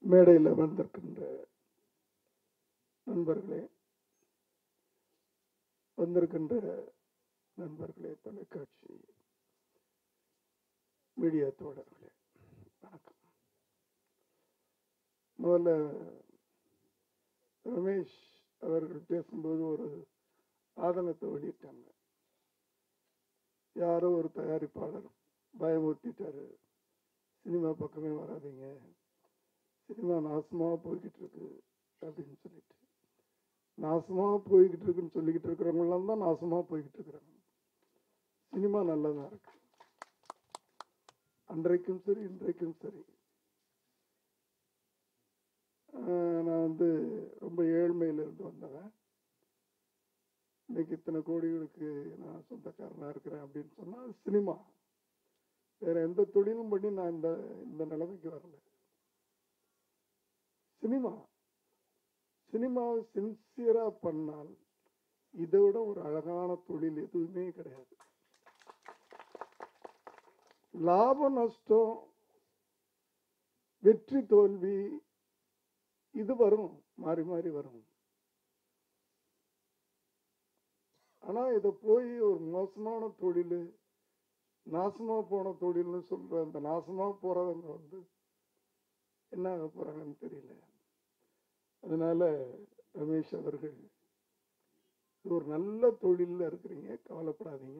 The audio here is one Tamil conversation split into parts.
மேடையில் அமர்ந்திருக்கின்ற நண்பர்களே வந்திருக்கின்ற நண்பர்களே தொலைக்காட்சி மீடியா தோழர்களே வணக்கம் முதல்ல ரமேஷ் அவர்கள் பேசும்போது ஒரு ஆதங்கத்தை வெளியிட்டாங்க யாரோ ஒரு தயாரிப்பாளர் பயமுறுத்திட்டாரு சினிமா பக்கமே வராதீங்க சினிமா நாசமா போய்கிட்டு இருக்கு அப்படின்னு சொல்லிட்டு நாசமா போய்கிட்டு இருக்குன்னு சொல்லிக்கிட்டு இருக்கிறவங்களாம் தான் நாசமா போய்கிட்டு இருக்கிறாங்க சினிமா நல்லதா இருக்கு அன்றைக்கும் சரி இன்றைக்கும் சரி ஆஹ் நான் வந்து ரொம்ப ஏழ்மையில இருந்து வந்தவன் இன்னைக்கு இத்தனை கோடிகளுக்கு நான் சொந்தக்காரனா இருக்கிறேன் அப்படின்னு சொன்னா அது சினிமா வேற எந்த தொழிலும் பண்ணி நான் இந்த இந்த நிலைமைக்கு வரல சினிமா சினிமாவை சின்சியரா பண்ணால் இதை விட ஒரு அழகான தொழில் எதுவுமே கிடையாது லாப நஷ்டம் வெற்றி தோல்வி இது வரும் மாறி மாறி வரும் ஆனா இத போய் ஒரு மோசமான தொழில் நாசமா போன தொழில்னு சொல்ற அந்த நாசமா போறவங்க வந்து என்ன ஆக போறாங்கன்னு தெரியல அதனால ரமேஷ் அவர்கள் இது ஒரு நல்ல தொழில்ல இருக்கிறீங்க கவலைப்படாதீங்க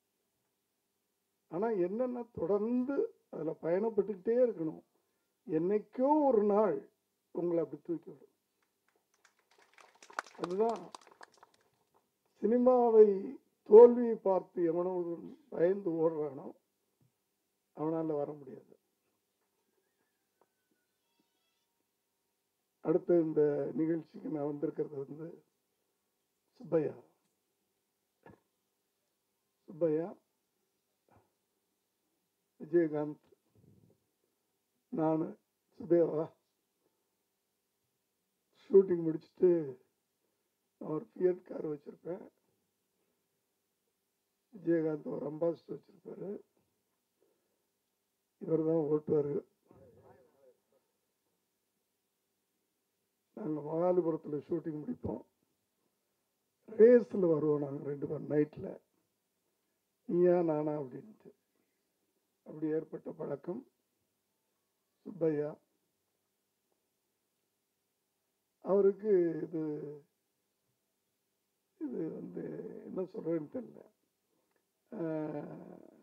ஆனா என்னன்னா தொடர்ந்து அதுல பயணப்பட்டுக்கிட்டே இருக்கணும் என்னைக்கோ ஒரு நாள் உங்களை அப்படி தூக்கி விடும் அதுதான் சினிமாவை தோல்வியை பார்த்து எவனோ ஒருவன் பயந்து ஓடுறானோ அவனால வர முடியாது அடுத்து இந்த நிகழ்ச்சிக்கு நான் வந்திருக்கிறது வந்து சுப்பையா சுப்பையா விஜயகாந்த் நான் சுப்பையாவா ஷூட்டிங் முடிச்சுட்டு நான் ஒரு ஃபியட் கார் வச்சிருப்பேன் விஜயகாந்த் ஒரு அம்பாசிடர் வச்சிருப்பாரு இவர் தான் ஓட்டுவாரு நாங்கள் மகாலிபுரத்தில் ஷூட்டிங் முடிப்போம் ரேஸில் வருவோம் நாங்கள் ரெண்டு பேரும் நைட்டில் நீயா நானா அப்படின்ட்டு அப்படி ஏற்பட்ட பழக்கம் சுப்பையா அவருக்கு இது இது வந்து என்ன சொல்றேன்னு தெரியல ஆஹ்,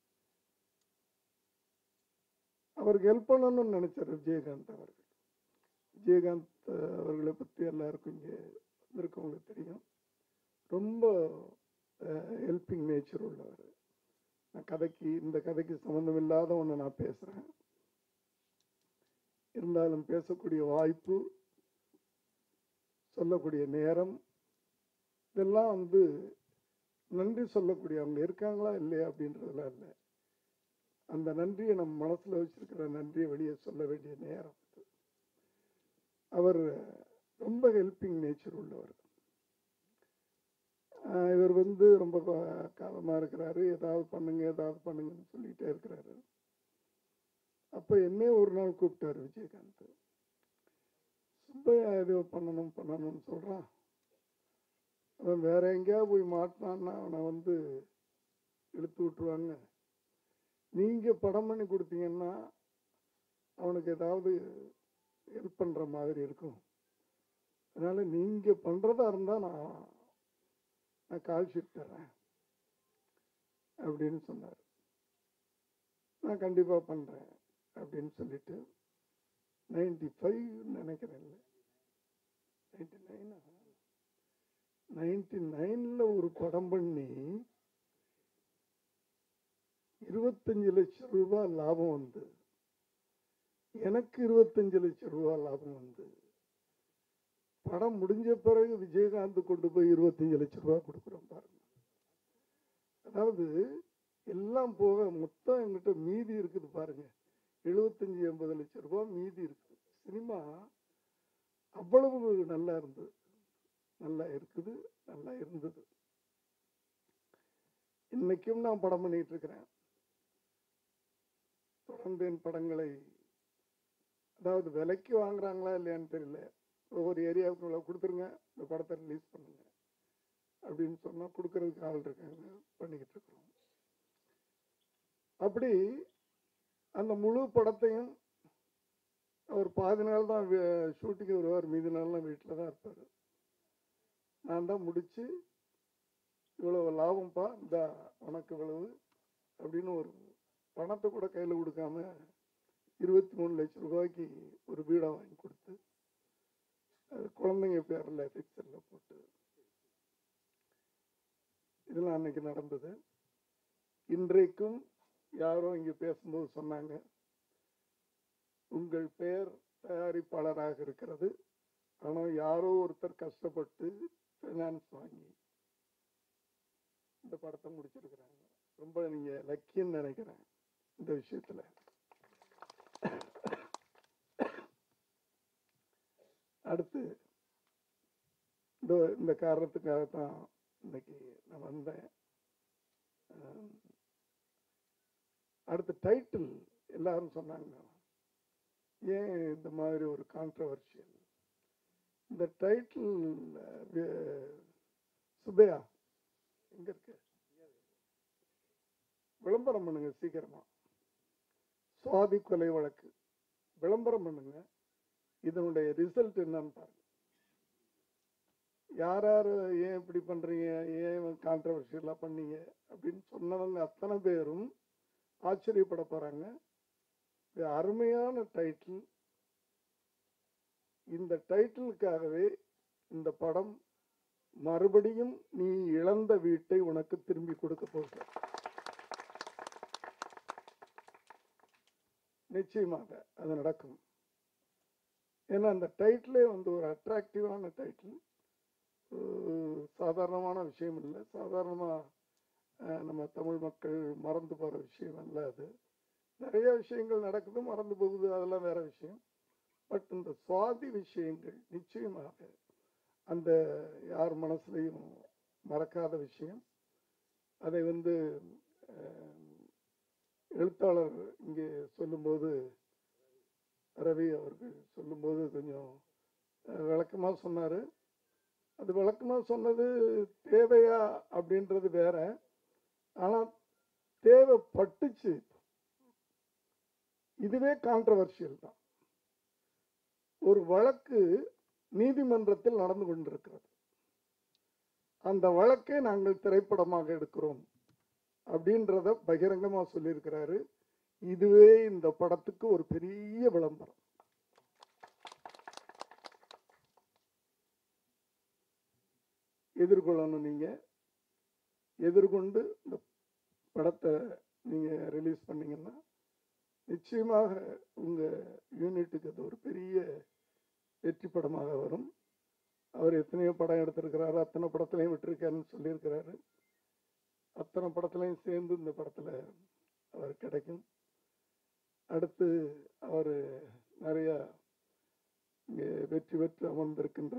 அவருக்கு ஹெல்ப் பண்ணணும்னு நினைச்சார் விஜயகாந்த் அவர்கள் விஜயகாந்த் அவர்களை பற்றி எல்லாருக்கும் இங்கே வந்திருக்கவங்களுக்கு தெரியும் ரொம்ப ஹெல்பிங் நேச்சர் உள்ளவர் நான் கதைக்கு இந்த கதைக்கு சம்மந்தம் இல்லாத ஒன்று நான் பேசுகிறேன் இருந்தாலும் பேசக்கூடிய வாய்ப்பு சொல்லக்கூடிய நேரம் இதெல்லாம் வந்து நன்றி சொல்லக்கூடிய அவங்க இருக்காங்களா இல்லையா அப்படின்றதுலாம் இல்லை அந்த நன்றியை நம்ம மனசுல வச்சிருக்கிற நன்றியை வெளியே சொல்ல வேண்டிய நேரம் இது. அவர் ரொம்ப ஹெல்பிங் நேச்சர் உள்ளவர் ஆஹ் இவர் வந்து ரொம்ப கா- காலமா இருக்கிறாரு ஏதாவது பண்ணுங்க ஏதாவது பண்ணுங்கன்னு சொல்லிட்டே இருக்கிறாரு அப்ப என்னே ஒரு நாள் கூப்பிட்டாரு விஜயகாந்த் சுப்பையா ஏதோ பண்ணணும் பண்ணணும்னு சொல்றான் அவன் வேற எங்கேயாவது போய் மாட்டினான்னா அவனை வந்து இழுத்து விட்டுருவாங்க நீங்க படம் பண்ணி கொடுத்தீங்கன்னா அவனுக்கு ஏதாவது ஹெல்ப் பண்ற மாதிரி இருக்கும் அதனால நீங்க பண்றதா இருந்தா நான் நான் கால் ஷீட் தரேன் அப்படின்னு சொன்னார் நான் கண்டிப்பா பண்றேன் அப்படின்னு சொல்லிட்டு நைன்டி ஃபைவ் நினைக்கிறேன் நைன்டி நைனா நைன்டி நைன்ல ஒரு படம் பண்ணி இருபத்தஞ்சு லட்சம் ரூபாய் லாபம் வந்து எனக்கு இருபத்தஞ்சு லட்சம் ரூபாய் லாபம் வந்து படம் முடிஞ்ச பிறகு விஜயகாந்த் கொண்டு போய் இருபத்தஞ்சு லட்சம் ரூபாய் கொடுக்குறோம் பாருங்க அதாவது எல்லாம் போக மொத்தம் எங்கிட்ட மீதி இருக்குது பாருங்க எழுபத்தஞ்சு எண்பது லட்சம் ரூபாய் மீதி இருக்குது சினிமா அவ்வளவு நல்லா இருந்தது நல்லா இருக்குது நல்லா இருந்தது இன்னைக்கும் நான் படம் பண்ணிட்டு இருக்கிறேன் தொடர்ந்து என் படங்களை அதாவது விலைக்கு வாங்குறாங்களா இல்லையான்னு தெரியல ஒவ்வொரு ஏரியாவுக்கு இவ்வளோ கொடுத்துருங்க இந்த படத்தை ரிலீஸ் பண்ணுங்க அப்படின்னு சொன்னா கொடுக்கறதுக்கு ஆள் இருக்காங்க பண்ணிக்கிட்டு இருக்கிறோம் அப்படி அந்த முழு படத்தையும் அவர் பாதி நாள் தான் ஷூட்டிங் வருவார் மீதி நாள்லாம் வீட்டில் தான் இருப்பார் நான் தான் முடிச்சு இவ்வளவு லாபம்ப்பா இந்த உனக்கு இவ்வளவு அப்படின்னு ஒரு பணத்தை கூட கையில் கொடுக்காம இருபத்தி மூணு லட்சம் ரூபாய்க்கு ஒரு வீடை வாங்கி கொடுத்து அது குழந்தைங்க பேரில் ஃபிக்சரில் போட்டு இதெல்லாம் அன்னைக்கு நடந்தது இன்றைக்கும் யாரோ இங்கே பேசும்போது சொன்னாங்க உங்கள் பெயர் தயாரிப்பாளராக இருக்கிறது ஆனால் யாரோ ஒருத்தர் கஷ்டப்பட்டு ஃபைனான்ஸ் வாங்கி இந்த படத்தை முடிச்சிருக்கிறாங்க ரொம்ப நீங்க லக்கின்னு நினைக்கிறேன் இந்த விஷயத்துல அடுத்து இந்த இந்த காரணத்துக்காக தான் இன்னைக்கு நான் வந்தேன் அஹ், அடுத்து டைட்டில் எல்லாரும் சொன்னாங்க ஏன் இந்த மாதிரி ஒரு கான்ட்ரவர்ஷியல் இந்த டைட்டில் சுபையா எங்க இருக்கு விளம்பரம் பண்ணுங்க சீக்கிரமா சுவாதி கொலை வழக்கு விளம்பரம் பண்ணுங்க இதனுடைய ரிசல்ட் என்னன்னு பாருங்க யார் யார் ஏன் இப்படி பண்றீங்க ஏன் கான்ட்ரவர்ஷியலாக பண்ணீங்க அப்படின்னு சொன்னவங்க அத்தனை பேரும் ஆச்சரியப்பட போறாங்க இது அருமையான டைட்டில் இந்த டைட்டிலுக்காகவே இந்த படம் மறுபடியும் நீ இழந்த வீட்டை உனக்கு திரும்பி கொடுக்க போகிற நிச்சயமாக அது நடக்கும் ஏன்னா அந்த டைட்டிலே வந்து ஒரு அட்ராக்டிவான டைட்டில் சாதாரணமான விஷயம் இல்லை சாதாரணமாக நம்ம தமிழ் மக்கள் மறந்து போகிற விஷயம் அல்ல அது நிறைய விஷயங்கள் நடக்குது மறந்து போகுது அதெல்லாம் வேற விஷயம் பட் இந்த சுவாதி விஷயங்கள் நிச்சயமாக அந்த யார் மனசுலையும் மறக்காத விஷயம் அதை வந்து அஹ், எழுத்தாளர் இங்கே சொல்லும்போது ரவி அவர்கள் சொல்லும்போது கொஞ்சம் அஹ், விளக்கமா சொன்னாரு அது விளக்கமா சொன்னது தேவையா அப்படின்றது வேற ஆனா தேவைப்பட்டுச்சு இதுவே கான்ட்ரவர்ஷியல் தான் ஒரு வழக்கு நீதிமன்றத்தில் நடந்து கொண்டிருக்கிறது அந்த வழக்கை நாங்கள் திரைப்படமாக எடுக்கிறோம் அப்படின்றத பகிரங்கமா சொல்லியிருக்கிறாரு இதுவே இந்த படத்துக்கு ஒரு பெரிய விளம்பரம் எதிர்கொள்ளணும் நீங்க எதிர்கொண்டு இந்த படத்தை நீங்க ரிலீஸ் பண்ணீங்கன்னா நிச்சயமாக உங்க யூனிட்டுக்கு அது ஒரு பெரிய வெற்றி படமாக வரும் அவர் எத்தனையோ படம் எடுத்திருக்கிறாரு அத்தனை படத்துலையும் விட்டிருக்காருன்னு சொல்லியிருக்கிறாரு அத்தனை படத்துலையும் சேர்ந்து இந்த படத்துல அவர் கிடைக்கும் அடுத்து அவர் நிறைய இங்கே வெற்றி பெற்று அமர்ந்திருக்கின்ற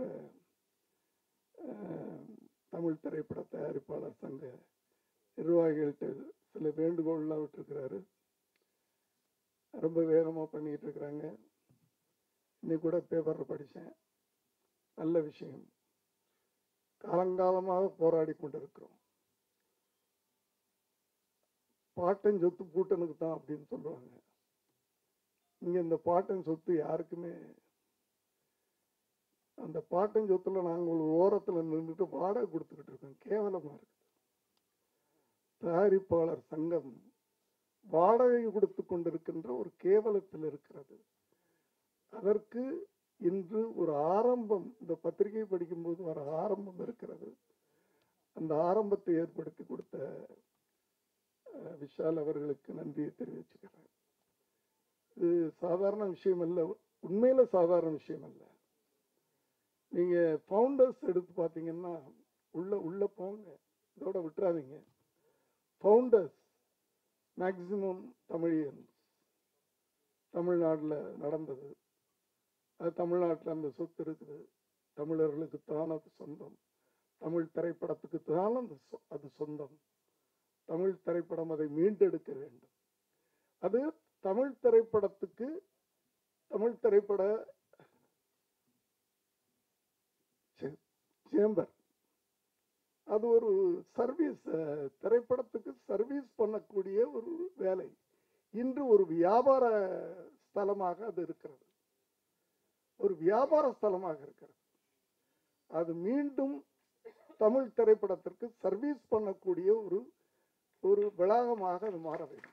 அஹ், தமிழ் திரைப்பட தயாரிப்பாளர் சங்க நிர்வாகிகள்கிட்ட சில வேண்டுகோள்லாம் விட்டிருக்கிறாரு ரொம்ப வேகமாக பண்ணிட்டு இருக்கிறாங்க இன்னைக்கு கூட பேப்பரில் படித்தேன் நல்ல விஷயம் காலங்காலமாக போராடி கொண்டிருக்கிறோம் பாட்டன் சொத்து பூட்டனுக்கு தான் அப்படின்னு சொல்லுவாங்க இங்க இந்த பாட்டன் சொத்து யாருக்குமே அந்த பாட்டன் சொத்துல நாங்கள் ஒரு ஓரத்துல நின்றுட்டு வாடகை கொடுத்துக்கிட்டு இருக்கோம் கேவலமா இருக்கு தயாரிப்பாளர் சங்கம் வாடகை கொடுத்து கொண்டிருக்கின்ற ஒரு கேவலத்தில் இருக்கிறது அதற்கு இன்று ஒரு ஆரம்பம் இந்த பத்திரிகை படிக்கும்போது ஒரு ஆரம்பம் இருக்கிறது அந்த ஆரம்பத்தை ஏற்படுத்தி கொடுத்த அஹ், விஷால் அவர்களுக்கு நன்றியை தெரிவிச்சுக்கிறேன் இது சாதாரண விஷயம் அல்ல உண்மையில சாதாரண விஷயம் அல்ல நீங்க ஃபவுண்டர்ஸ் எடுத்து பார்த்தீங்கன்னா உள்ள உள்ள போங்க இதோட விட்டுறாதீங்க ஃபவுண்டர்ஸ் மேக்சிமம் தமிழியன்ஸ் தமிழ்நாட்டில் நடந்தது அது தமிழ்நாட்டில் அந்த சொத்து இருக்குது தமிழர்களுக்கு தான் அது சொந்தம் தமிழ் திரைப்படத்துக்கு தான் அந்த சொ- அது சொந்தம் தமிழ் திரைப்படம் அதை மீண்டெடுக்க வேண்டும் அது தமிழ் திரைப்படத்துக்கு தமிழ் திரைப்பட சே- சேம்பர் அது ஒரு சர்வீஸ் திரைப்படத்துக்கு சர்வீஸ் பண்ணக்கூடிய ஒரு வேலை இன்று ஒரு வியாபார ஸ்தலமாக அது இருக்கிறது ஒரு வியாபார ஸ்தலமாக இருக்கிறது அது மீண்டும் தமிழ் திரைப்படத்திற்கு சர்வீஸ் பண்ணக்கூடிய ஒரு ஒரு வளாகமாக அது மாற வேண்டும்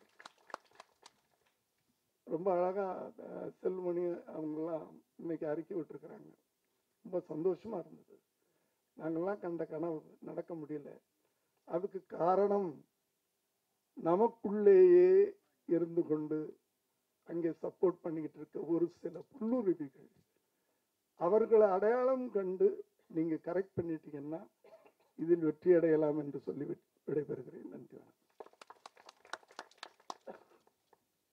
ரொம்ப அழகா அஹ், செல்வமணி அவங்கெல்லாம் இன்னைக்கு அறிக்கை விட்டுருக்குறாங்க ரொம்ப சந்தோஷமா இருந்தது நாங்கெல்லாம் கண்ட கனவு நடக்க முடியல அதுக்கு காரணம் நமக்குள்ளேயே இருந்து கொண்டு அங்கே சப்போர்ட் பண்ணிக்கிட்டு இருக்க ஒரு சில புல்லுருவிகள் அவர்களை அடையாளம் கண்டு நீங்க கரெக்ட் பண்ணிட்டீங்கன்னா இதில் வெற்றி அடையலாம் என்று சொல்லி விடைபெறுகிறேன் நன்றி வணக்கம்